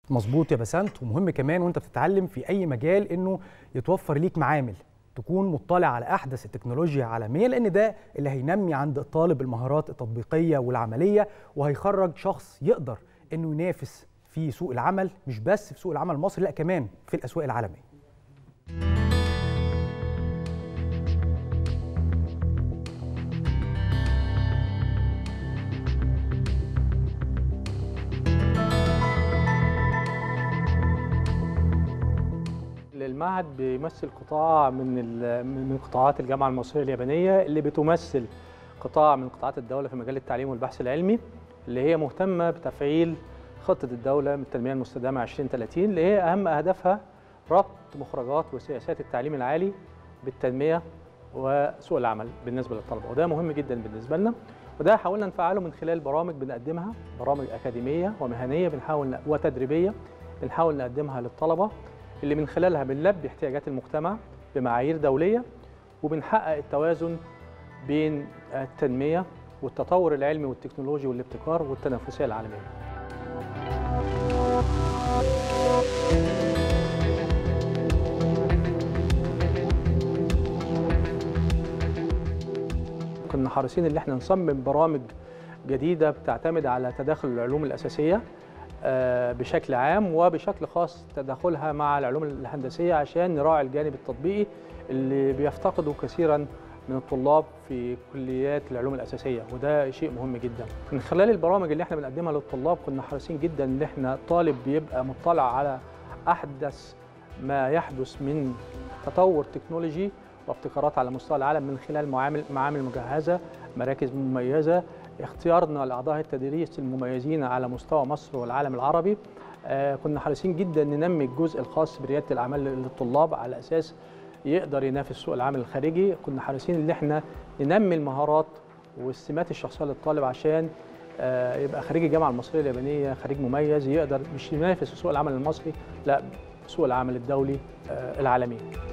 مظبوط يا بسنت ومهم كمان وانت بتتعلم في اي مجال انه يتوفر ليك معامل تكون مطلع على احدث التكنولوجيا عالميا لان ده اللي هينمي عند الطالب المهارات التطبيقيه والعمليه وهيخرج شخص يقدر انه ينافس في سوق العمل مش بس في سوق العمل المصري لا كمان في الاسواق العالميه المعهد بيمثل قطاع من من قطاعات الجامعه المصريه اليابانيه اللي بتمثل قطاع من قطاعات الدوله في مجال التعليم والبحث العلمي اللي هي مهتمه بتفعيل خطه الدوله من التنميه المستدامه 2030 اللي هي اهم اهدافها ربط مخرجات وسياسات التعليم العالي بالتنميه وسوق العمل بالنسبه للطلبه وده مهم جدا بالنسبه لنا وده حاولنا نفعله من خلال برامج بنقدمها برامج اكاديميه ومهنيه بنحاول وتدريبيه بنحاول نقدمها للطلبه اللي من خلالها بنلبي احتياجات المجتمع بمعايير دولية وبنحقق التوازن بين التنمية والتطور العلمي والتكنولوجي والابتكار والتنافسية العالمية كنا حريصين ان احنا نصمم برامج جديدة بتعتمد على تداخل العلوم الأساسية بشكل عام وبشكل خاص تداخلها مع العلوم الهندسيه عشان نراعي الجانب التطبيقي اللي بيفتقده كثيرا من الطلاب في كليات العلوم الاساسيه وده شيء مهم جدا. من خلال البرامج اللي احنا بنقدمها للطلاب كنا حريصين جدا ان احنا الطالب بيبقى مطلع على احدث ما يحدث من تطور تكنولوجي وابتكارات على مستوى العالم من خلال معامل معامل مجهزه، مراكز مميزه، اختيارنا لاعضاء التدريس المميزين على مستوى مصر والعالم العربي آه كنا حريصين جدا ننمي الجزء الخاص برياده الاعمال للطلاب على اساس يقدر ينافس سوق العمل الخارجي كنا حريصين ان احنا ننمي المهارات والسمات الشخصيه للطالب عشان آه يبقى خريج الجامعه المصريه اليابانيه خريج مميز يقدر مش ينافس سوق العمل المصري لا سوق العمل الدولي آه العالمي